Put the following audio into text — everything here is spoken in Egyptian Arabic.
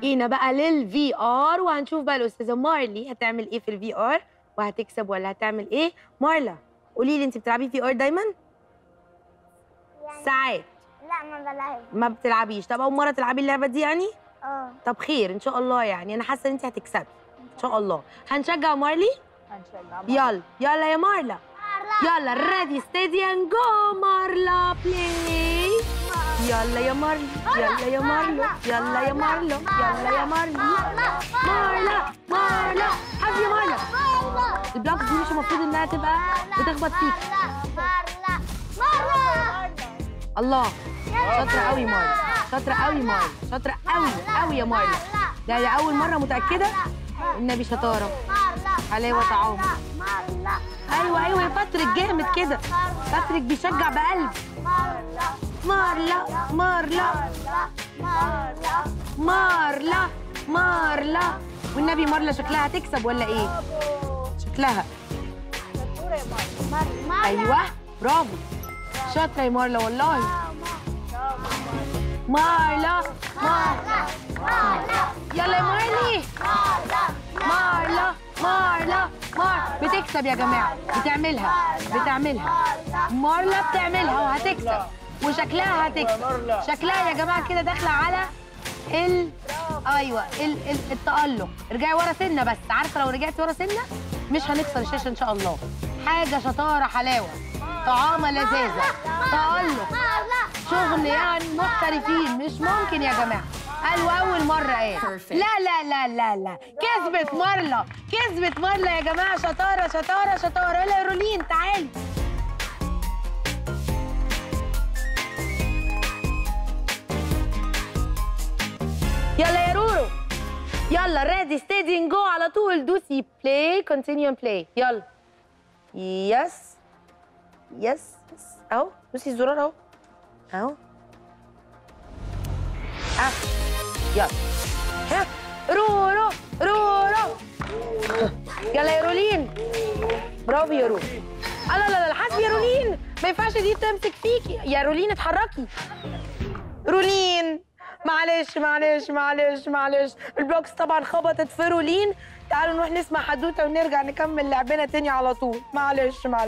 جينا بقى للفي ار وهنشوف بقى الاستاذه مارلي هتعمل ايه في الفي ار وهتكسب ولا هتعمل ايه مارلا قولي لي انت بتلعبي في ار دايما يعني ساعات لا ما بلعب ما بتلعبيش طب اول مره تلعبي اللعبه دي يعني اه طب خير ان شاء الله يعني انا حاسه ان انت هتكسبي ان شاء الله هنشجع مارلي يلا يلا يا مارلا يلا ريدي ستيدي اند جو مارلا بلاي يلا يا مارلي يلا يا مارلو يلا يا مارلو يلا يا مارلي مارلا مارلا حد يا مارلا البلوكس دي مش المفروض انها تبقى بتخبط فيك مرة مرة الله شاطره قوي مارلا شاطره قوي مارلا شاطره قوي قوي يا مارلا ده, ده اول مره متاكده النبي شطاره حلاوه طعام مرة ايوه ايوه يا باتريك جامد كده باتريك بيشجع بقلب مارلا مارلا مارلا مارلا والنبي مارلا شكلها هتكسب ولا ايه شكلها ايوه برافو شاطره يا مارلا والله مارلا مارلا يلا يا مارلي مارلا مارلا مار بتكسب يا جماعه بتعملها بتعملها مارلا بتعملها وهتكسب وشكلها هتكسب شكلها يا جماعه كده داخله على ال ايوه ال... ال... التالق ارجعي ورا سنه بس عارفه لو رجعتي ورا سنه مش هنكسر الشاشه ان شاء الله حاجه شطاره حلاوه طعامه لذاذه تالق شغل يعني محترفين مش ممكن يا جماعه قالوا اول مره ايه لا لا لا لا لا كسبت مارلا كسبت مارلا يا جماعه شطاره شطاره شطاره يلا يا رولين تعالي يلا يا رورو يلا ريدي ستيدي جو على طول دوسي بلاي كونتينيو بلاي يلا يس يس يس اهو دوسي الزرار اهو اهو اه يلا ها رورو رورو يلا يا رولين برافو يا رو لا لا لا حسبي يا رولين ما ينفعش دي تمسك فيكي يا رولين اتحركي رولين معلش معلش معلش معلش البلوكس طبعا خبطت في رولين تعالوا نروح نسمع حدوته ونرجع نكمل لعبنا تاني على طول معلش معلش